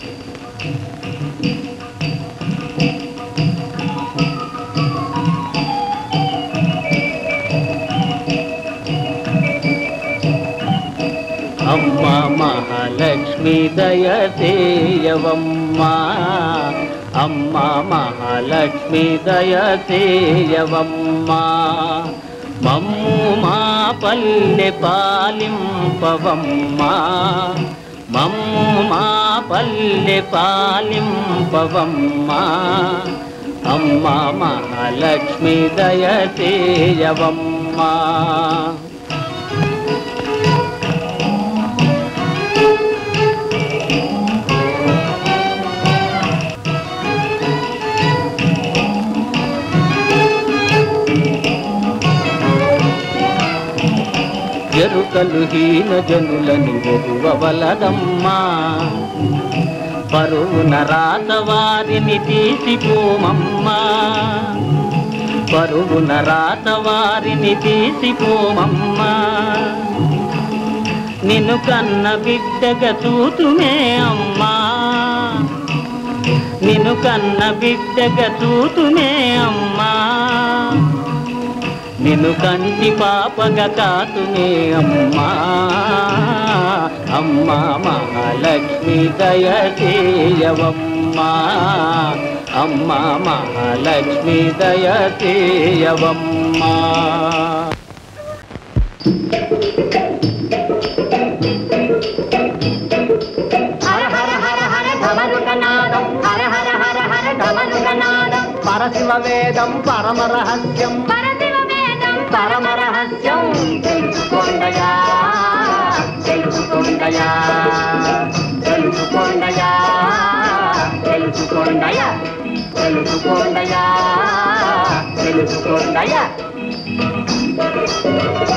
అమ్మ మహాలక్ష్మి దయసేయవమ్మా అమ్మ మహాలక్ష్మి దయసేయవమ్మా మమ్ము మా పల్లె పాలింపవమ్మా మమ్ము మా పల్లె పాలింపవమ్మా అమ్మ మహాలక్ష్మి దయసేయవమ్మా ఎరుకలు హీన జనులని ఎరువవలదమ్మా పరువున రాత వారిని తీసిపోమమ్మా పరువున రాత వారిని తీసిపోమమ్మా నిన్ను కన్న బిడ్డగా చూతుమే అమ్మా నిన్ను కన్న బిడ్డగా చూతుమే అమ్మా నిన్ను కంటి పాపగా కాతునే అమ్మా అమ్మా మహాలక్ష్మి దయచేయవమ్మా అమ్మా మహాలక్ష్మి దయచేయవమ్మా హర హర హర హర ధమనుకనాదం హర హర హర హర ధమనుకనాదం పరశివ వేదం పరమ రహస్యం పరశివ వేదం పరమ రహస్యం తెలుసుకోండయా తెలుసుకోండయా తెలుసుకోండయా తెలుసుకోండయా తెలుసుకోండయా తెలుసుకోండయా